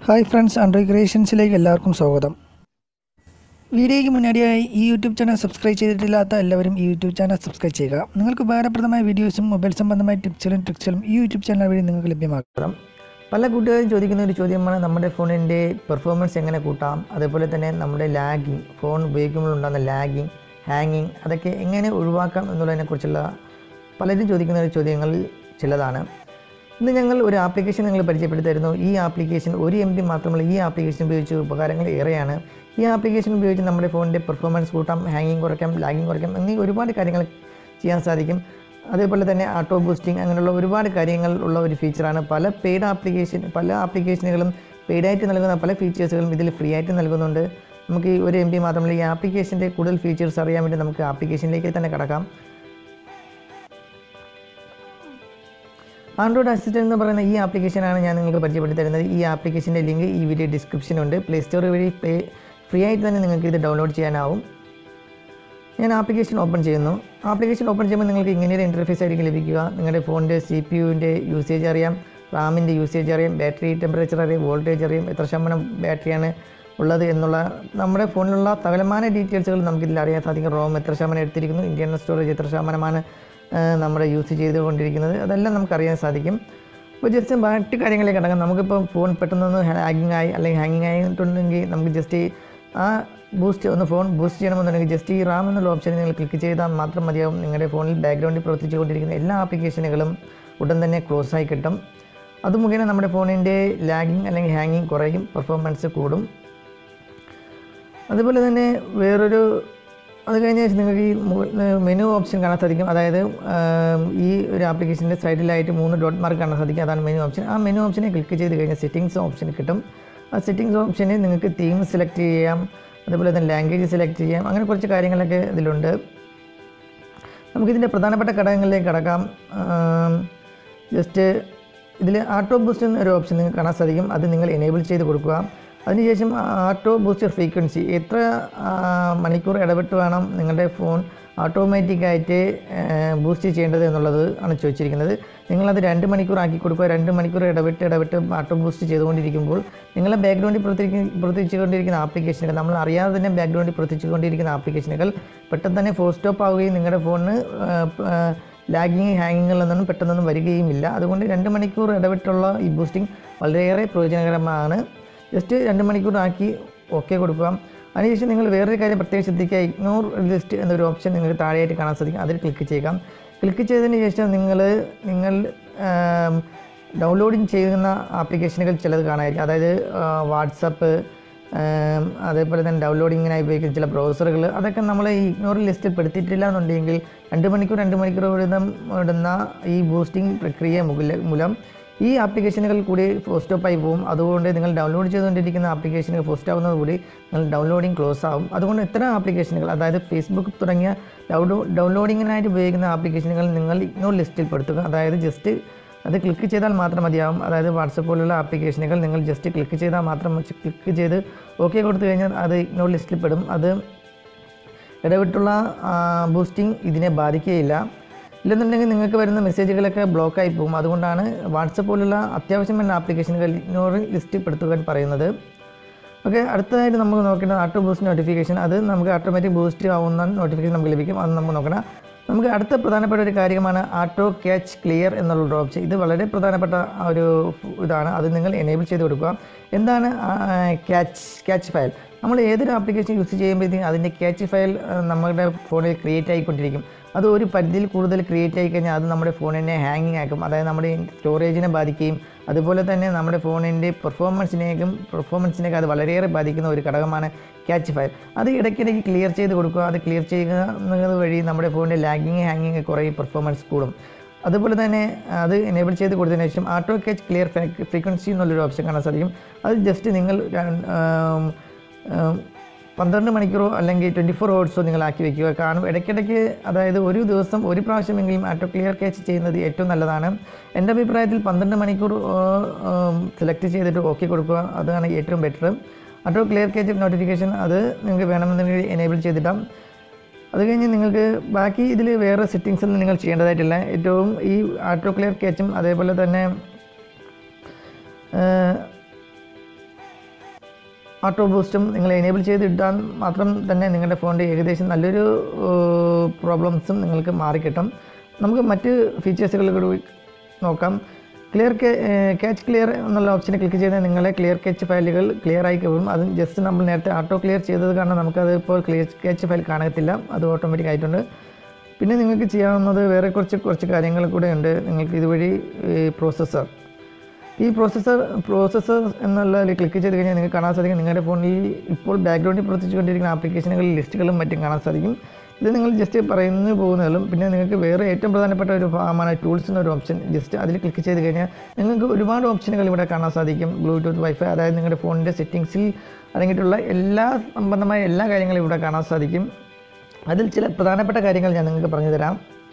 hi friends under ക്രിയേഷൻസിലേക്ക് എല്ലാവർക്കും സ്വാഗതം വീഡിയോയ്ക്ക് മുന്നാടിയായി ഈ യൂട്യൂബ് ചാനൽ സബ്സ്ക്രൈബ് ചെയ്തിട്ടില്ലാത്ത എല്ലാവരും ഈ യൂട്യൂബ് ചാനൽ സബ്സ്ക്രൈബ് ചെയ്യുക നിങ്ങൾക്ക് ഉപകാരപ്രദമായ വീഡിയോസും മൊബൈൽ സംബന്ധമായ ടിപ്സുകളും ട്രിക്സുകളും ഈ യൂട്യൂബ് ചാനൽ വഴി നിങ്ങൾക്ക് ലഭ്യമാക്കാം പല കൂട്ടുകാരും ചോദിക്കുന്ന ഒരു ചോദ്യമാണ് നമ്മുടെ ഫോണിൻ്റെ പെർഫോമൻസ് എങ്ങനെ കൂട്ടാം അതേപോലെ തന്നെ നമ്മുടെ ലാഗിങ് ഫോൺ ഉപയോഗിക്കുമ്പോൾ ഉണ്ടാകുന്ന ലാഗിങ് ഹാങ്ങിങ് അതൊക്കെ എങ്ങനെ ഒഴിവാക്കാം എന്നുള്ളതിനെക്കുറിച്ചുള്ള പലരും ചോദിക്കുന്ന ഒരു ചോദ്യങ്ങളിൽ ചിലതാണ് ഇന്ന് ഞങ്ങൾ ഒരു ആപ്ലിക്കേഷൻ നിങ്ങൾ പരിചയപ്പെടുത്തി തരുന്നു ഈ ആപ്ലിക്കേഷൻ ഒരു എം ബി മാത്രമല്ല ഈ ആപ്ലിക്കേഷൻ ഉപയോഗിച്ച് ഉപകാരങ്ങൾ ഏറെയാണ് ഈ ആപ്ലിക്കേഷൻ ഉപയോഗിച്ച് നമ്മുടെ ഫോണിൻ്റെ പെർഫോമൻസ് കൂട്ടാം ഹാങ്ങിങ് കുറയ്ക്കാം ലാഗിങ് കുറയ്ക്കാം എന്നീ ഒരുപാട് കാര്യങ്ങൾ ചെയ്യാൻ സാധിക്കും അതേപോലെ തന്നെ ആട്ടോ ബൂസ്റ്റിംഗ് അങ്ങനെയുള്ള ഒരുപാട് കാര്യങ്ങൾ ഉള്ള ഒരു ഫീച്ചറാണ് പല പെയ്ഡ് ആപ്ലിക്കേഷൻ പല ആപ്ലിക്കേഷനുകളും പെയ്ഡായിട്ട് നൽകുന്ന പല ഫീച്ചേഴ്സുകളും ഇതിൽ ഫ്രീ ആയിട്ട് നൽകുന്നുണ്ട് നമുക്ക് ഈ ഒരു എം ബി മാത്രമല്ല ഈ ആപ്ലിക്കേഷൻ്റെ കൂടുതൽ ഫീച്ചേഴ്സ് അറിയാൻ വേണ്ടി നമുക്ക് ആപ്ലിക്കേഷനിലേക്ക് തന്നെ കടക്കാം ആൻഡ്രോയിഡ് അസിസ്റ്റൻറ്റ് എന്ന് പറയുന്ന ഈ ആപ്ലിക്കേഷനാണ് ഞാൻ നിങ്ങൾക്ക് പരിചയപ്പെടുത്തി തരുന്നത് ഈ ആപ്ലിക്കേഷൻ്റെ ലിങ്ക് ഈ വീഡിയോ ഡിസ്ക്രിപ്ഷനുണ്ട് പ്ലേ സ്റ്റോർ വഴി പ്ലേ ഫ്രീ ആയിട്ട് തന്നെ നിങ്ങൾക്ക് ഇത് ഡൗൺലോഡ് ചെയ്യാനാവും ഞാൻ ആപ്ലിക്കേഷൻ ഓപ്പൺ ചെയ്യുന്നു ആപ്ലിക്കേഷൻ ഓപ്പൺ ചെയ്യുമ്പോൾ നിങ്ങൾക്ക് ഇങ്ങനെയൊരു ഇൻ്റർഫേസ് ആയിരിക്കും ലഭിക്കുക നിങ്ങളുടെ ഫോണിൻ്റെ സി പി യുവിൻ്റെ യൂസേജ് അറിയാം റാമിൻ്റെ യൂസേജ് അറിയാം ബാറ്ററി ടെമ്പറേച്ചർ അറിയാം വോൾട്ടേജ് അറിയാം എത്ര ശതമാനം ബാറ്ററിയാണ് ഉള്ളത് എന്നുള്ള നമ്മുടെ ഫോണിലുള്ള സകലമായ ഡീറ്റെയിൽസുകൾ നമുക്കിതിൽ അറിയാൻ സാധിക്കും റോം എത്ര ശതമാനം എടുത്തിരിക്കുന്നു ഇൻറ്റർണൽ സ്റ്റോറേജ് എത്ര ശതമാനമാണ് ആ, നമ്മുടെ യൂസ് ചെയ്തുകൊണ്ടിരിക്കുന്നത് അതെല്ലാം നമുക്കറിയാൻ സാധിക്കും അപ്പോൾ ജസ്റ്റ് മറ്റ് കാര്യങ്ങളിലേക്ക് കടക്കാം നമുക്കിപ്പോൾ ഫോൺ പെട്ടെന്നൊന്ന് ഹാങ്ങിങ് ആയി അല്ലെങ്കിൽ ഹാങ്ങിങ് ആയിട്ടുണ്ടെങ്കിൽ നമുക്ക് ജസ്റ്റ് ആ ബൂസ്റ്റ് ഒന്ന് ഫോൺ ബൂസ്റ്റ് ചെയ്യണമെന്നുണ്ടെങ്കിൽ ജസ്റ്റ് ഈ റാം എന്നുള്ള ഓപ്ഷൻ നിങ്ങൾ ക്ലിക്ക് ചെയ്താൽ മാത്രം മതിയാവും നിങ്ങളുടെ ഫോണിൽ ബാക്ക്ഗ്രൗണ്ടിൽ പ്രവർത്തിച്ചുകൊണ്ടിരിക്കുന്ന എല്ലാ ആപ്ലിക്കേഷനുകളും ഉടൻ തന്നെ ക്ലോസ് ആയി കിട്ടും അത് മുഖേന നമ്മുടെ ഫോണിൻ്റെ ലാഗിങ് അല്ലെങ്കിൽ ഹാങ്ങിങ് കുറയും പെർഫോമൻസ് കൂടും അതുപോലെ തന്നെ വേറൊരു അത് കഴിഞ്ഞ ശേഷം നിങ്ങൾക്ക് ഈ മെനു ഓപ്ഷൻ കാണാൻ സാധിക്കും അതായത് ആം, ഈ ഒരു ആപ്ലിക്കേഷൻ്റെ സൈഡിലായിട്ട് മൂന്ന് ഡോട്ട് മാർക്ക് കാണാൻ സാധിക്കും അതാണ് മെനു ഓപ്ഷൻ ആ മെനു ഓപ്ഷനെ ക്ലിക്ക് ചെയ്ത് കഴിഞ്ഞാൽ സെറ്റിങ്സ് ഓപ്ഷൻ കിട്ടും ആ സെറ്റിങ്സ് ഓപ്ഷനിൽ നിങ്ങൾക്ക് തീം സെലക്ട് ചെയ്യാം അതുപോലെ തന്നെ ലാംഗ്വേജ് സെലക്ട് ചെയ്യാം അങ്ങനെ കുറച്ച് കാര്യങ്ങളൊക്കെ ഇതിലുണ്ട് നമുക്കിതിൻ്റെ പ്രധാനപ്പെട്ട ഘടകങ്ങളിലേക്ക് കടക്കാം ജസ്റ്റ് ഇതിൽ ആട്ടോ ബൂസ്റ്റ് എന്നൊരു ഓപ്ഷൻ നിങ്ങൾക്ക് കാണാൻ സാധിക്കും അത് നിങ്ങൾ എനേബിൾ ചെയ്ത് കൊടുക്കുക അതിനുശേഷം ആട്ടോ ബൂസ്റ്റർ ഫ്രീക്വൻസി എത്ര ആ, മണിക്കൂർ ഇടവിട്ട് വേണം നിങ്ങളുടെ ഫോൺ ഓട്ടോമാറ്റിക്കായിട്ട് ബൂസ്റ്റ് ചെയ്യേണ്ടത് എന്നുള്ളത് ആണ് ചോദിച്ചിരിക്കുന്നത് നിങ്ങളത് രണ്ട് മണിക്കൂർ ആക്കി കൊടുക്കുക രണ്ട് മണിക്കൂർ ഇടവിട്ട് ഇടവിട്ട് ആട്ടോ ബൂസ്റ്റ് ചെയ്തുകൊണ്ടിരിക്കുമ്പോൾ നിങ്ങളുടെ ബാക്ക്ഗ്രൗണ്ടിൽ പ്രവർത്തിക്കുന്ന പ്രവർത്തിച്ചുകൊണ്ടിരിക്കുന്ന ആപ്ലിക്കേഷനുകൾ നമ്മൾ അറിയാതെ തന്നെ ബാക്ക്ഗ്രൗണ്ടിൽ പ്രവർത്തിച്ചുകൊണ്ടിരിക്കുന്ന ആപ്ലിക്കേഷനുകൾ പെട്ടെന്ന് തന്നെ ഫോർ സ്റ്റോപ്പ് ആവുകയും നിങ്ങളുടെ ഫോണിന് ലാഗിങ് ഹാങ്ങിങ്ങുകളൊന്നും പെട്ടെന്നൊന്നും വരികയുമില്ല അതുകൊണ്ട് രണ്ട് മണിക്കൂർ ഇടവിട്ടുള്ള ഈ ബൂസ്റ്റിംഗ് വളരെയേറെ പ്രയോജനകരമാണ് ജസ്റ്റ് രണ്ട് മണിക്കൂർ ആക്കി ഓക്കെ കൊടുക്കുക അതിനുശേഷം നിങ്ങൾ വേറൊരു കാര്യം പ്രത്യേകം ശ്രദ്ധിക്കുക ഇഗ്നോർ ലിസ്റ്റ് എന്നൊരു ഓപ്ഷൻ നിങ്ങൾക്ക് താഴെയായിട്ട് കാണാൻ സാധിക്കും അതിൽ ക്ലിക്ക് ചെയ്യുക ക്ലിക്ക് ചെയ്തതിന് ശേഷം നിങ്ങൾ നിങ്ങൾ ഡൗൺലോഡിങ് ചെയ്യുന്ന ആപ്ലിക്കേഷനുകൾ ചിലത് കാണാമായിരിക്കും അതായത് വാട്സപ്പ് അതേപോലെ തന്നെ ഡൗൺലോഡിങ്ങിനായി ഉപയോഗിക്കുന്ന ചില ബ്രൗസറുകൾ അതൊക്കെ നമ്മൾ ഈ ഇഗ്നോർ ലിസ്റ്റിൽ പെടുത്തിയിട്ടില്ല എന്നുണ്ടെങ്കിൽ രണ്ട് മണിക്കൂർ രണ്ട് മണിക്കൂർ വീതം ഇടുന്ന ഈ ബൂസ്റ്റിംഗ് പ്രക്രിയ മുകില മൂലം ഈ ആപ്ലിക്കേഷനുകൾ കൂടി സ്റ്റോപ്പായി പോകും അതുകൊണ്ട് നിങ്ങൾ ഡൗൺലോഡ് ചെയ്തുകൊണ്ടിരിക്കുന്ന ആപ്ലിക്കേഷനുകൾ പോസ്റ്റ് ആവുന്നത് കൂടി നിങ്ങൾ ഡൗൺലോഡിങ് ക്ലോസ് ആവും അതുകൊണ്ട് ഇത്തരം ആപ്ലിക്കേഷനുകൾ അതായത് ഫേസ്ബുക്ക് തുടങ്ങിയ ഡൗൺലോ ഡൗൺലോഡിങ്ങിനായിട്ട് ഉപയോഗിക്കുന്ന ആപ്ലിക്കേഷനുകൾ നിങ്ങൾ ഇഗ്നോർ ലിസ്റ്റിൽ പെടുത്തുക അതായത് ജസ്റ്റ് അത് ക്ലിക്ക് ചെയ്താൽ മാത്രം മതിയാവും അതായത് വാട്സപ്പ് പോലുള്ള ആപ്ലിക്കേഷനുകൾ നിങ്ങൾ ജസ്റ്റ് ക്ലിക്ക് ചെയ്താൽ മാത്രം ക്ലിക്ക് ചെയ്ത് ഓക്കെ കൊടുത്തു കഴിഞ്ഞാൽ അത് ഇഗ്നോർ ലിസ്റ്റിൽ പെടും അത് ഇടവിട്ടുള്ള ബൂസ്റ്റിംഗ് ഇതിനെ ബാധിക്കുകയില്ല ഇല്ലെന്നുണ്ടെങ്കിൽ നിങ്ങൾക്ക് വരുന്ന മെസ്സേജുകളൊക്കെ ബ്ലോക്കായി പോകും അതുകൊണ്ടാണ് വാട്സപ്പ് പോലുള്ള അത്യാവശ്യം വേണ്ട ആപ്ലിക്കേഷനുകൾ ഇഗ്നോർ ലിസ്റ്റിൽ പെടുത്തുവാൻ പറയുന്നത് ഓക്കെ അടുത്തതായിട്ട് നമുക്ക് നോക്കേണ്ടത് ആട്ടോ ബൂസ്റ്റ് നോട്ടിഫിക്കേഷൻ അത് നമുക്ക് ഓട്ടോമാറ്റിക് ബൂസ്റ്റ് ആവുന്ന നോട്ടിഫിക്കേഷൻ നമുക്ക് ലഭിക്കും അത് നമുക്ക് നോക്കണം നമുക്ക് അടുത്ത പ്രധാനപ്പെട്ട ഒരു കാര്യമാണ് ആട്ടോ ക്യാച്ച് ക്ലിയർ എന്നുള്ള ഓപ്ഷൻ ഇത് വളരെ പ്രധാനപ്പെട്ട ഒരു ഇതാണ് അത് നിങ്ങൾ എനേബിൾ ചെയ്ത് കൊടുക്കുക എന്താണ് ക്യാച്ച് ക്യാച്ച് ഫയൽ നമ്മൾ ഏതൊരു ആപ്ലിക്കേഷൻ യൂസ് ചെയ്യുമ്പോഴത്തേക്കും അതിൻ്റെ ക്യാച്ച് ഫയൽ നമ്മുടെ ഫോണിൽ ക്രിയേറ്റ് ആയിക്കൊണ്ടിരിക്കും അത് ഒരു പരിധിയിൽ കൂടുതൽ ക്രിയേറ്റ് ആയി കഴിഞ്ഞാൽ അത് നമ്മുടെ ഫോണിനെ ഹാങ്ങിങ് ആക്കും അതായത് നമ്മുടെ സ്റ്റോറേജിനെ ബാധിക്കുകയും അതുപോലെ തന്നെ നമ്മുടെ ഫോണിൻ്റെ പെർഫോമൻസിനേക്കും പെർഫോമൻസിനേക്ക് അത് വളരെയേറെ ബാധിക്കുന്ന ഒരു ഘടകമാണ് ക്യാച്ച് ഫയൽ അത് ഇടയ്ക്കിടയ്ക്ക് ക്ലിയർ ചെയ്ത് കൊടുക്കുക അത് ക്ലിയർ ചെയ്യുന്നത് വഴി നമ്മുടെ ഫോണിൻ്റെ ലാഗിങ് ഹാങ്ങിങ് കുറേ പെർഫോമൻസ് കൂടും അതുപോലെ തന്നെ അത് എനേബിൾ ചെയ്ത് കൊടുത്തതിന് ശേഷം ആട്ടോ ക്യാച്ച് ക്ലിയർ ഫ്രീക്വൻസി എന്നുള്ളൊരു ഓപ്ഷൻ കാണാൻ സാധിക്കും അത് ജസ്റ്റ് നിങ്ങൾ ര- ആം, ആം, പന്ത്രണ്ട് മണിക്കൂറോ അല്ലെങ്കിൽ ട്വൻറ്റി ഫോർ ഹവേഴ്സോ നിങ്ങൾ ആക്കി വെക്കുക കാരണം ഇടയ്ക്കിടയ്ക്ക് അതായത് ഒരു ദിവസം ഒരു പ്രാവശ്യമെങ്കിലും ആട്ടോ ക്ലിയർ ക്യാച്ച് ചെയ്യുന്നത് ഏറ്റവും നല്ലതാണ് എൻ്റെ അഭിപ്രായത്തിൽ പന്ത്രണ്ട് മണിക്കൂർ സെലക്ട് ചെയ്തിട്ട് ഓക്കെ കൊടുക്കുക അതാണ് ഏറ്റവും ബെറ്റർ ആട്ടോ ക്ലിയർ ക്യാച്ച് നോട്ടിഫിക്കേഷൻ അത് നിങ്ങൾക്ക് വേണമെന്നുണ്ടെങ്കിൽ എനേബിൾ ചെയ്തിട്ടാം അത് കഴിഞ്ഞ് നിങ്ങൾക്ക് ബാക്കി ഇതിൽ വേറെ സെറ്റിങ്സ് ഒന്നും നിങ്ങൾ ചെയ്യേണ്ടതായിട്ടില്ല ഏറ്റവും ഈ ആട്ടോ ക്ലിയർ ക്യാച്ചും അതേപോലെ തന്നെ ഓട്ടോ ബൂസ്റ്റും നിങ്ങൾ എനേബിൾ ചെയ്തിട്ടാൽ മാത്രം തന്നെ നിങ്ങളുടെ ഫോണിൻ്റെ ഏകദേശം നല്ലൊരു പ്രോബ്ലംസും നിങ്ങൾക്ക് മാറിക്കിട്ടും നമുക്ക് മറ്റ് ഫീച്ചേഴ്സുകൾ കൂടി നോക്കാം ക്ലിയർ ക്യാച്ച് ക്ലിയർ എന്നുള്ള ഓപ്ഷനെ ക്ലിക്ക് ചെയ്താൽ നിങ്ങളെ ക്ലിയർ ക്യാച്ച് ഫയലുകൾ ക്ലിയർ ആയി കയറും അത് ജസ്റ്റ് നമ്മൾ നേരത്തെ ഓട്ടോ ക്ലിയർ ചെയ്തത് കാരണം നമുക്കത് ഇപ്പോൾ ക്ലിയർ ക്യാച്ച് ഫയൽ കാണത്തില്ല അത് ഓട്ടോമാറ്റിക് ആയിട്ടുണ്ട് പിന്നെ നിങ്ങൾക്ക് ചെയ്യാവുന്നത് വേറെ കുറച്ച് കുറച്ച് കാര്യങ്ങൾ കൂടെ ഉണ്ട് നിങ്ങൾക്ക് ഇതുവഴി പ്രോസസ്സർ ഈ പ്രോസസ്സർ പ്രോസസ്സർ എന്നുള്ള ക്ലിക്ക് ചെയ്ത് കഴിഞ്ഞാൽ നിങ്ങൾക്ക് കാണാൻ സാധിക്കും നിങ്ങളുടെ ഫോണിൽ ഇപ്പോൾ ബാക്ക്ഗ്രൗണ്ടിൽ പ്രവർത്തിച്ചുകൊണ്ടിരിക്കുന്ന ആപ്ലിക്കേഷനുകളിൽ ലിസ്റ്റുകളും മറ്റും കാണാൻ സാധിക്കും ഇത് നിങ്ങൾ ജസ്റ്റ് പറയുന്നു പോകുന്നതും പിന്നെ നിങ്ങൾക്ക് വേറെ ഏറ്റവും പ്രധാനപ്പെട്ട ഒരു ഭാഗമാണ് ടൂൾസ് എന്നൊരു ഓപ്ഷൻ ജസ്റ്റ് അതിൽ ക്ലിക്ക് ചെയ്ത് കഴിഞ്ഞാൽ നിങ്ങൾക്ക് ഒരുപാട് ഓപ്ഷനുകൾ ഇവിടെ കാണാൻ സാധിക്കും ബ്ലൂടൂത്ത് വൈഫൈ അതായത് നിങ്ങളുടെ ഫോണിൻ്റെ സെറ്റിങ്സിൽ അടങ്ങിയിട്ടുള്ള എല്ലാ സംബന്ധമായ എല്ലാ കാര്യങ്ങളും ഇവിടെ കാണാൻ സാധിക്കും അതിൽ ചില പ്രധാനപ്പെട്ട കാര്യങ്ങൾ ഞാൻ നിങ്ങൾക്ക് പറഞ്ഞു തരാം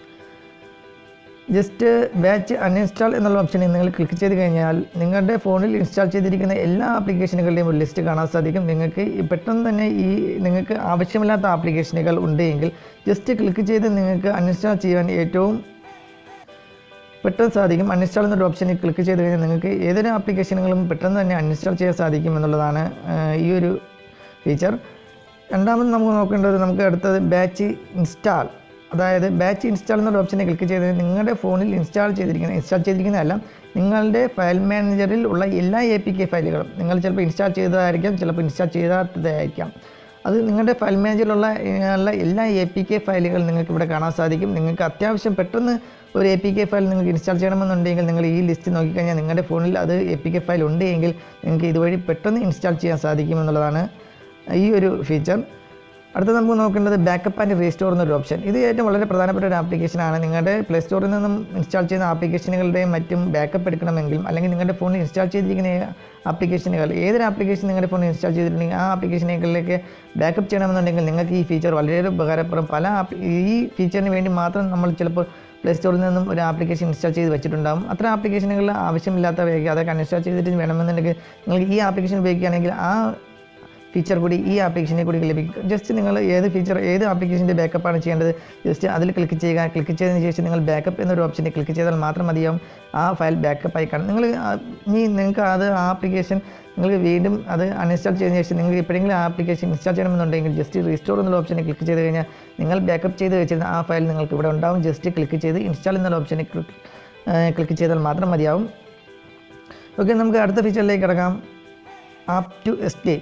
ജസ്റ്റ് ബാച്ച് അൺഇൻസ്റ്റാൾ എന്നുള്ള ഓപ്ഷനിൽ നിങ്ങൾ ക്ലിക്ക് ചെയ്ത് കഴിഞ്ഞാൽ നിങ്ങളുടെ ഫോണിൽ ഇൻസ്റ്റാൾ ചെയ്തിരിക്കുന്ന എല്ലാ ആപ്ലിക്കേഷനുകളുടെയും ഒരു ലിസ്റ്റ് കാണാൻ സാധിക്കും നിങ്ങൾക്ക് ഈ പെട്ടെന്ന് തന്നെ ഈ നിങ്ങൾക്ക് ആവശ്യമില്ലാത്ത ആപ്ലിക്കേഷനുകൾ ഉണ്ടെങ്കിൽ ജസ്റ്റ് ക്ലിക്ക് ചെയ്ത് നിങ്ങൾക്ക് അൺഇൻസ്റ്റാൾ ചെയ്യാൻ ഏറ്റവും പെട്ടെന്ന് സാധിക്കും അൺഇൻസ്റ്റാൾ എന്നൊരു ഓപ്ഷനിൽ ക്ലിക്ക് ചെയ്ത് കഴിഞ്ഞാൽ നിങ്ങൾക്ക് ഏതൊരു ആപ്ലിക്കേഷനുകളും പെട്ടെന്ന് തന്നെ അൺഇൻസ്റ്റാൾ ചെയ്യാൻ സാധിക്കും എന്നുള്ളതാണ് ആ, ഈ ഒരു ഫീച്ചർ രണ്ടാമത് നമുക്ക് നോക്കേണ്ടത് നമുക്ക് അടുത്തത് ബാച്ച് ഇൻസ്റ്റാൾ അതായത് ബാച്ച് ഇൻസ്റ്റാൾ എന്നൊരു ഓപ്ഷനെ ക്ലിക്ക് ചെയ്ത് നിങ്ങളുടെ ഫോണിൽ ഇൻസ്റ്റാൾ ചെയ്തിരിക്കുന്ന ഇൻസ്റ്റാൾ ചെയ്തിരിക്കുന്നതല്ല നിങ്ങളുടെ ഫയൽ മാനേജറിൽ ഉള്ള എല്ലാ എ പി കെ ഫയലുകളും നിങ്ങൾ ചിലപ്പോൾ ഇൻസ്റ്റാൾ ചെയ്തതായിരിക്കാം ചിലപ്പോൾ ഇൻസ്റ്റാൾ ചെയ്താത്തതായിരിക്കാം അത് നിങ്ങളുടെ ഫയൽ മാനേജറിലുള്ള ഉള്ള എല്ലാ എ പി കെ ഫയലുകൾ നിങ്ങൾക്ക് ഇവിടെ കാണാൻ സാധിക്കും നിങ്ങൾക്ക് അത്യാവശ്യം പെട്ടെന്ന് ഒരു എ പി കെ ഫയൽ നിങ്ങൾക്ക് ഇൻസ്റ്റാൾ ചെയ്യണമെന്നുണ്ടെങ്കിൽ നിങ്ങൾ ഈ ലിസ്റ്റ് നോക്കിക്കഴിഞ്ഞാൽ നിങ്ങളുടെ ഫോണിൽ അത് എ പി കെ ഫയൽ ഉണ്ട് എങ്കിൽ നിങ്ങൾക്ക് ഇതുവഴി പെട്ടെന്ന് ഇൻസ്റ്റാൾ ചെയ്യാൻ സാധിക്കും എന്നുള്ളതാണ് ഈ ഒരു ഫീച്ചർ അടുത്ത നമുക്ക് നോക്കേണ്ടത് ബാക്കപ്പ് ആൻഡ് റീസ്റ്റോർ എന്നൊരു ഓപ്ഷൻ ഇത് ഏറ്റവും വളരെ പ്രധാനപ്പെട്ട ഒരു ആപ്ലിക്കേഷനാണ് നിങ്ങളുടെ പ്ലേ സ്റ്റോറിൽ നിന്നും ഇൻസ്റ്റാൾ ചെയ്യുന്ന ആപ്ലിക്കേഷനുകളുടെയും മറ്റും ബാക്കപ്പ് എടുക്കണമെങ്കിലും അല്ലെങ്കിൽ നിങ്ങളുടെ ഫോണിൽ ഇൻസ്റ്റാൾ ചെയ്തിരിക്കുന്ന ആപ്ലിക്കേഷനുകൾ ഏതൊരു ആപ്ലിക്കേഷൻ നിങ്ങളുടെ ഫോണിൽ ഇൻസ്റ്റാൾ ചെയ്തിട്ടുണ്ടെങ്കിൽ ആ ആപ്ലിക്കേഷനുകളിലേക്ക് ബാക്കപ്പ് ചെയ്യണമെന്നുണ്ടെങ്കിൽ നിങ്ങൾക്ക് ഈ ഫീച്ചർ വളരെ ഉപകാരപ്പെടും പല ആപ്പ് ഈ ഫീച്ചറിന് വേണ്ടി മാത്രം നമ്മൾ ചിലപ്പോൾ പ്ലേ സ്റ്റോറിൽ നിന്നും ഒരു ആപ്ലിക്കേഷൻ ഇൻസ്റ്റാൾ ചെയ്ത് വെച്ചിട്ടുണ്ടാകും അത്ര ആപ്ലിക്കേഷനുകൾ ആവശ്യമില്ലാത്തവയൊക്കെ അതൊക്കെ അൺഇൻസ്റ്റാൾ ചെയ്തിട്ട് വേണമെന്നുണ്ടെങ്കിൽ നിങ്ങൾക്ക് ഈ ആപ്ലിക്കേഷൻ ഉപയോഗിക്കുകയാണെങ്കിൽ ആ ഫീച്ചർ കൂടി ഈ ആപ്ലിക്കേഷനെ കൂടി ലഭിക്കും ജസ്റ്റ് നിങ്ങൾ ഏത് ഫീച്ചർ ഏത് ആപ്ലിക്കേഷൻ്റെ ബാക്കപ്പാണ് ചെയ്യേണ്ടത് ജസ്റ്റ് അതിൽ ക്ലിക്ക് ചെയ്യുക ക്ലിക്ക് ചെയ്തതിന് ശേഷം നിങ്ങൾ ബാക്കപ്പ് എന്നൊരു ഓപ്ഷനിൽ ക്ലിക്ക് ചെയ്താൽ മാത്രം മതിയാവും ആ ഫയൽ ബാക്കപ്പായി കാണും നിങ്ങൾ ആ- ഇനി നിങ്ങൾക്ക് അത് ആ ആപ്ലിക്കേഷൻ നിങ്ങൾക്ക് വീണ്ടും അത് അൺഇൻസ്റ്റാൾ ചെയ്തതിന് ശേഷം നിങ്ങൾക്ക് എപ്പോഴെങ്കിലും ആ ആപ്ലിക്കേഷൻ ഇൻസ്റ്റാൾ ചെയ്യണമെന്നുണ്ടെങ്കിൽ ജസ്റ്റ് റീസ്റ്റോർ എന്നുള്ള ഓപ്ഷനിൽ ക്ലിക്ക് ചെയ്ത് കഴിഞ്ഞാൽ നിങ്ങൾ ബാക്കപ്പ് ചെയ്ത് വെച്ചിരുന്ന ആ ഫയൽ നിങ്ങൾക്ക് ഇവിടെ ഉണ്ടാവും ജസ്റ്റ് ക്ലിക്ക് ചെയ്ത് ഇൻസ്റ്റാൾ എന്നുള്ള ഓപ്ഷനിൽ ക്ലിക്ക് ചെയ്താൽ മാത്രം മതിയാവും ഓക്കെ നമുക്ക് അടുത്ത ഫീച്ചറിലേക്ക് കിടക്കാം app to escape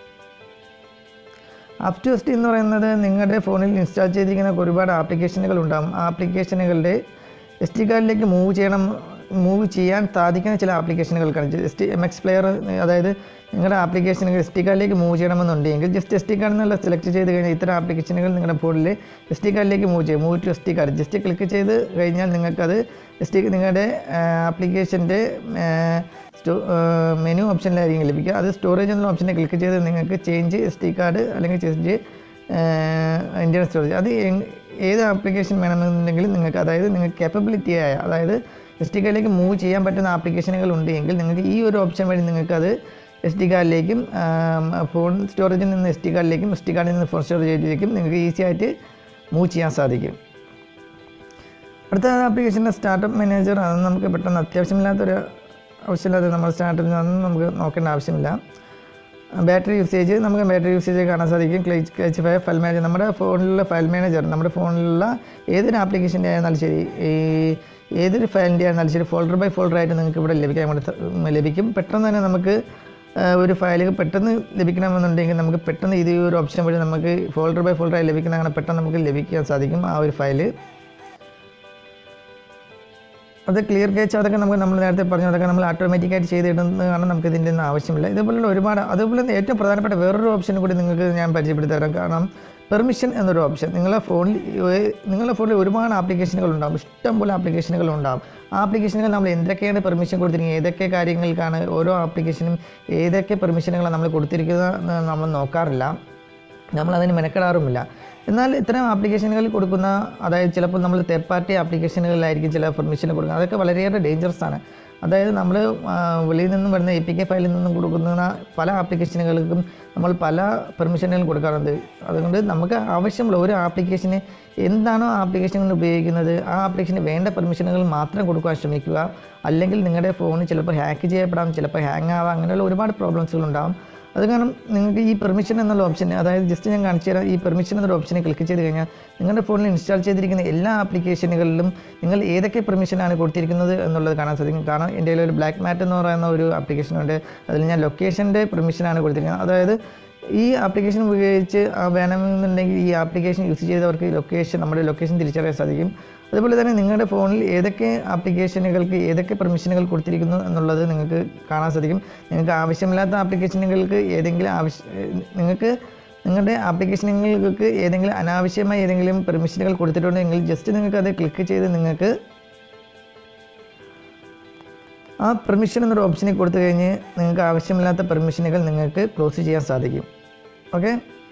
app to S എന്ന് പറയുന്നത് നിങ്ങളുടെ ഫോണിൽ ഇൻസ്റ്റാൾ ചെയ്തിരിക്കുന്ന ഒരുപാട് ആപ്ലിക്കേഷനുകൾ ഉണ്ടാകും ആ ആപ്ലിക്കേഷനുകളുടെ എസ് ടി കാർഡിലേക്ക് മൂവ് ചെയ്യണം മൂവ് ചെയ്യാൻ സാധിക്കുന്ന ചില ആപ്ലിക്കേഷനുകൾക്കാണ് S D M X player അതായത് നിങ്ങളുടെ ആപ്ലിക്കേഷനുകൾ എസ് ടി കാർഡിലേക്ക് മൂവ് ചെയ്യണമെന്നുണ്ടെങ്കിൽ ജസ്റ്റ് എസ് ടി കാർഡ് എന്നുള്ള സെലക്ട് ചെയ്ത് കഴിഞ്ഞാൽ ഇത്തരം ആപ്ലിക്കേഷനുകൾ നിങ്ങളുടെ ഫോണിൽ എസ് ടി കാർഡിലേക്ക് മൂവ് ചെയ്യും move to S D card just click ചെയ്ത് കഴിഞ്ഞാൽ നിങ്ങൾക്കത് എസ് ടി നിങ്ങളുടെ ആപ്ലിക്കേഷൻ്റെ സ്റ്റോ മെനു ഓപ്ഷനിലായിരിക്കും ലഭിക്കുക അത് സ്റ്റോറേജ് എന്നുള്ള ഓപ്ഷനെ ക്ലിക്ക് ചെയ്ത് നിങ്ങൾക്ക് ചേഞ്ച് എസ് ടി കാർഡ് അല്ലെങ്കിൽ ചേഞ്ച് ഇന്ത്യൻ സ്റ്റോറേജ് അത് എങ്- ഏത് ആപ്ലിക്കേഷൻ വേണമെന്നുണ്ടെങ്കിലും നിങ്ങൾക്ക് അതായത് നിങ്ങൾക്ക് capability ആയ അതായത് എസ് ടി കാർഡിലേക്ക് മൂവ് ചെയ്യാൻ പറ്റുന്ന ആപ്ലിക്കേഷനുകൾ ഉണ്ട് എങ്കിൽ നിങ്ങൾക്ക് ഈ ഒരു ഓപ്ഷൻ വഴി നിങ്ങൾക്കത് എസ് ടി കാർഡിലേക്കും ഫോൺ സ്റ്റോറേജിൽ നിന്ന് എസ് ടി കാർഡിലേക്കും എസ് ടി കാർഡിൽ നിന്ന് ഫോൺ സ്റ്റോറേജിലേക്കും നിങ്ങൾക്ക് ഈസി ആയിട്ട് മൂവ് ചെയ്യാൻ സാധിക്കും അടുത്ത ആപ്ലിക്കേഷൻ്റെ സ്റ്റാർട്ടപ്പ് മാനേജർ അത് നമുക്ക് പെട്ടെന്ന് അത്യാവശ്യമില്ലാത്തൊരു ആവശ്യമില്ലാത്ത നമ്മൾ സ്റ്റാർട്ടപ്പിൽ അതൊന്നും നമുക്ക് നോക്കേണ്ട ആവശ്യമില്ല ബാറ്ററി യൂസേജ് നമുക്ക് ബാറ്ററി യൂസേജ് കാണാൻ സാധിക്കും ക്ലച്ച് ക്ലച്ച് ഫയൽ ഫയൽ മാനേജർ നമ്മുടെ ഫോണിലുള്ള ഫയൽ മാനേജർ നമ്മുടെ ഫോണിലുള്ള ഏതൊരു ആപ്ലിക്കേഷൻ്റെ ആയിരുന്നാലും ശരി ഈ ഏതൊരു ഫയലിൻ്റെ ആയിരുന്നാലും ശരി ഫോൾഡർ ബൈ ഫോൾഡർ ആയിട്ട് നിങ്ങൾക്ക് ഇവിടെ ലഭിക്കാൻ വേണ്ടി സ- ഉം, ലഭിക്കും പെട്ടെന്ന് തന്നെ നമുക്ക് ആ, ഒരു ഫയൽ പെട്ടെന്ന് ലഭിക്കണമെന്നുണ്ടെങ്കിൽ നമുക്ക് പെട്ടെന്ന് ഇത് ഈ ഒരു ഓപ്ഷൻ വഴി നമുക്ക് ഫോൾഡർ ബൈ ഫോൾഡർ ആയി ലഭിക്കുന്ന അങ്ങനെ പെട്ടെന്ന് നമുക്ക് ലഭിക്കാൻ സാധിക്കും ആ ഒരു ഫയല് അത് ക്ലിയർ കേച്ച് അതൊക്കെ നമുക്ക് നമ്മൾ നേരത്തെ പറഞ്ഞു അതൊക്കെ നമ്മൾ ഓട്ടോമാറ്റിക്കായിട്ട് ചെയ്തിടുന്നത് കാരണം നമുക്ക് ഇതിൻ്റെ ഒന്നും ആവശ്യമില്ല ഇതുപോലുള്ള ഒരുപാട് അതുപോലെ തന്നെ ഏറ്റവും പ്രധാനപ്പെട്ട വേറൊരു ഓപ്ഷൻ കൂടി നിങ്ങൾക്ക് ഞാൻ പരിചയപ്പെടുത്തി തരാം കാരണം പെർമിഷൻ എന്നൊരു ഓപ്ഷൻ നിങ്ങളുടെ ഫോണിൽ ഏ- നിങ്ങളുടെ ഫോണിൽ ഒരുപാട് ആപ്ലിക്കേഷനുകൾ ഉണ്ടാകും ഇഷ്ടംപോലെ ആപ്ലിക്കേഷനുകൾ ഉണ്ടാകും ആ ആപ്ലിക്കേഷനുകൾ നമ്മൾ എന്തൊക്കെയാണ് പെർമിഷൻ കൊടുത്തിരിക്കുന്നത് ഏതൊക്കെ കാര്യങ്ങൾക്കാണ് ഓരോ ആപ്ലിക്കേഷനും ഏതൊക്കെ പെർമിഷനുകളാണ് നമ്മൾ കൊടുത്തിരിക്കുന്നത് എന്ന് നമ്മൾ നോക്കാറില്ല നമ്മൾ അതിന് മെനക്കെടാറുമില്ല എന്നാൽ ഇത്തരം ആപ്ലിക്കേഷനുകൾ കൊടുക്കുന്ന അതായത് ചിലപ്പോൾ നമ്മൾ തേർഡ് പാർട്ടി ആപ്ലിക്കേഷനുകളിലായിരിക്കും ചില പെർമിഷൻ കൊടുക്കുന്നത് അതൊക്കെ വളരെയേറെ ഡേഞ്ചറസ് ആണ് അതായത് നമ്മൾ വെളിയിൽ നിന്നും വരുന്ന എ പി കെ ഫയലിൽ നിന്നും കൊടുക്കുന്ന പല ആപ്ലിക്കേഷനുകൾക്കും നമ്മൾ പല പെർമിഷനുകൾ കൊടുക്കാറുണ്ട് അതുകൊണ്ട് നമുക്ക് ആവശ്യമുള്ള ഒരു ആപ്ലിക്കേഷന് എന്താണോ ആപ്ലിക്കേഷൻ കൊണ്ട് ഉപയോഗിക്കുന്നത് ആ ആപ്ലിക്കേഷന് വേണ്ട പെർമിഷനുകൾ മാത്രം കൊടുക്കാൻ ശ്രമിക്കുക അല്ലെങ്കിൽ നിങ്ങളുടെ ഫോൺ ചിലപ്പോൾ ഹാക്ക് ചെയ്യപ്പെടാം ചിലപ്പോൾ ഹാങ് ആവാം അങ്ങനെയുള്ള ഒരുപാട് പ്രോബ്ലംസുകൾ ഉണ്ടാകും അത് കാരണം നിങ്ങൾക്ക് ഈ പെർമിഷൻ എന്നുള്ള ഓപ്ഷൻ അതായത് ജസ്റ്റ് ഞാൻ കാണിച്ചു തരാം ഈ പെർമിഷൻ എന്നൊരു ഓപ്ഷനെ ക്ലിക്ക് ചെയ്ത് കഴിഞ്ഞാൽ നിങ്ങളുടെ ഫോണിൽ ഇൻസ്റ്റാൾ ചെയ്തിരിക്കുന്ന എല്ലാ ആപ്ലിക്കേഷനുകളിലും നിങ്ങൾ ഏതൊക്കെ പെർമിഷനാണ് കൊടുത്തിരിക്കുന്നത് എന്നുള്ളത് കാണാൻ സാധിക്കും കാരണം എൻ്റെ കയ്യിൽ ഒരു ബ്ലാക്ക് മാറ്റ് എന്ന് പറയുന്ന ഒരു ആപ്ലിക്കേഷൻ ഉണ്ട് അതിൽ ഞാൻ ലൊക്കേഷൻ്റെ പെർമിഷനാണ് കൊടുത്തിരിക്കുന്നത് അതായത് ഈ ആപ്ലിക്കേഷൻ ഉപയോഗിച്ച് ആ വേണമെന്നുണ്ടെങ്കിൽ ഈ ആപ്ലിക്കേഷൻ യൂസ് ചെയ്തവർക്ക് ലൊക്കേഷൻ നമ്മുടെ ലൊക്കേഷൻ തിരിച്ചറിയാൻ സാധിക്കും അതുപോലെ തന്നെ നിങ്ങളുടെ ഫോണിൽ ഏതൊക്കെ ആപ്ലിക്കേഷനുകൾക്ക് ഏതൊക്കെ പെർമിഷനുകൾ കൊടുത്തിരിക്കുന്നു എന്നുള്ളത് നിങ്ങൾക്ക് കാണാൻ സാധിക്കും നിങ്ങൾക്ക് ആവശ്യമില്ലാത്ത ആപ്ലിക്കേഷനുകൾക്ക് ഏതെങ്കിലും ആവശ്യ നിങ്ങൾക്ക് നിങ്ങളുടെ ആപ്ലിക്കേഷനുകൾക്ക് ഏതെങ്കിലും അനാവശ്യമായ ഏതെങ്കിലും പെർമിഷനുകൾ കൊടുത്തിട്ടുണ്ടെങ്കിൽ ജസ്റ്റ് നിങ്ങൾക്ക് അത് ക്ലിക്ക് ചെയ്ത് നിങ്ങൾക്ക് ആ പെർമിഷൻ എന്നൊരു ഓപ്ഷനിൽ കൊടുത്തു കഴിഞ്ഞ് നിങ്ങൾക്ക് ആവശ്യമില്ലാത്ത പെർമിഷനുകൾ നിങ്ങൾക്ക് ക്ലോസ് ചെയ്യാൻ സാധിക്കും ഓക്കെ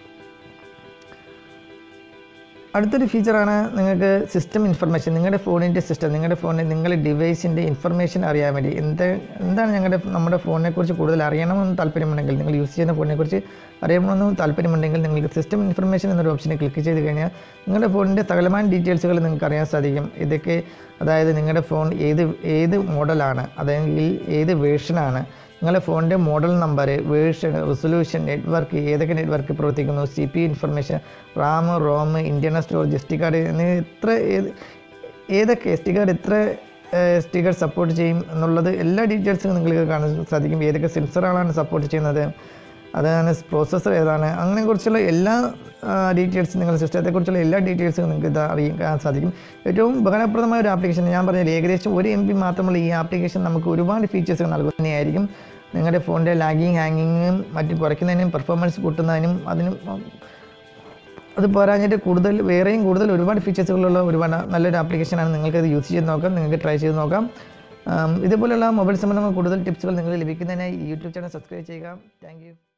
അടുത്തൊരു ഫീച്ചറാണ് നിങ്ങൾക്ക് സിസ്റ്റം ഇൻഫർമേഷൻ നിങ്ങളുടെ ഫോണിൻ്റെ സിസ്റ്റം നിങ്ങളുടെ ഫോണിൽ നിങ്ങളുടെ ഡിവൈസിൻ്റെ ഇൻഫർമേഷൻ അറിയാൻ വേണ്ടി എന്ത് എന്താണ് ഞങ്ങളുടെ നമ്മുടെ ഫോണിനെക്കുറിച്ച് കൂടുതൽ അറിയണമെന്ന് താല്പര്യമുണ്ടെങ്കിൽ നിങ്ങൾ യൂസ് ചെയ്യുന്ന ഫോണിനെക്കുറിച്ച് അറിയണമെന്ന് താല്പര്യമുണ്ടെങ്കിൽ നിങ്ങൾക്ക് സിസ്റ്റം ഇൻഫർമേഷൻ എന്നൊരു ഓപ്ഷനെ ക്ലിക്ക് ചെയ്ത് കഴിഞ്ഞാൽ നിങ്ങളുടെ ഫോണിൻ്റെ സകലമായ ഡീറ്റെയിൽസുകൾ നിങ്ങൾക്ക് അറിയാൻ സാധിക്കും ഇതൊക്കെ അതായത് നിങ്ങളുടെ ഫോൺ ഏത് ഏത് മോഡലാണ് അല്ലെങ്കിൽ ഏത് വേർഷനാണ് നിങ്ങളുടെ ഫോണിൻ്റെ model number version resolution network ഏതൊക്കെ നെറ്റ്വർക്ക് പ്രവർത്തിക്കുന്നു C P information RAM ROM internal storage S D card എന്നിവ എത്ര ഏത് ഏതൊക്കെ എസ് ടി കാർഡ് എത്ര എസ് ടി കാർഡ് സപ്പോർട്ട് ചെയ്യും എന്നുള്ളത് എല്ലാ ഡീറ്റെയിൽസും നിങ്ങൾക്ക് കാണാൻ സാധിക്കും ഏതൊക്കെ സെൻസറുകളാണ് സപ്പോർട്ട് ചെയ്യുന്നത് അതാണ് പ്രോസസ്സർ ഏതാണ് അങ്ങനെക്കുറിച്ചുള്ള എല്ലാ ഡീറ്റെയിൽസും നിങ്ങൾ സിസ്റ്റത്തെക്കുറിച്ചുള്ള എല്ലാ ഡീറ്റെയിൽസും നിങ്ങൾക്ക് ഇത് അറിയാൻ സാധിക്കും ഏറ്റവും ഉപകാരപ്രദമായ ഒരു ആപ്ലിക്കേഷൻ ഞാൻ പറഞ്ഞത് ഏകദേശം ഒരു എം ബി മാത്രമുള്ള ഈ ആപ്ലിക്കേഷൻ നമുക്ക് ഒരുപാട് ഫീച്ചേഴ്സ് നൽകുന്നതായിരിക്കും നിങ്ങളുടെ ഫോണിൻ്റെ ലാഗിങ് ഹാങ്ങിങ്ങും മറ്റും കുറയ്ക്കുന്നതിനും പെർഫോമൻസ് കൂട്ടുന്നതിനും അതിനും അത് പോരാഞ്ഞിട്ട് കൂടുതൽ വേറെയും കൂടുതൽ ഒരുപാട് ഫീച്ചേഴ്സുകളുള്ള ഒരുപാട് നല്ലൊരു ആപ്ലിക്കേഷനാണ് നിങ്ങൾക്ക് ഇത് യൂസ് ചെയ്ത് നോക്കാം നിങ്ങൾക്ക് ട്രൈ ചെയ്ത് നോക്കാം ആം, ഇതുപോലുള്ള മൊബൈൽ സംബന്ധമായ കൂടുതൽ ടിപ്സുകൾ നിങ്ങൾക്ക് ലഭിക്കുന്നതിനായി യൂട്യൂബ് ചാനൽ സബ്സ്ക്രൈബ് ചെയ്യുക താങ്ക്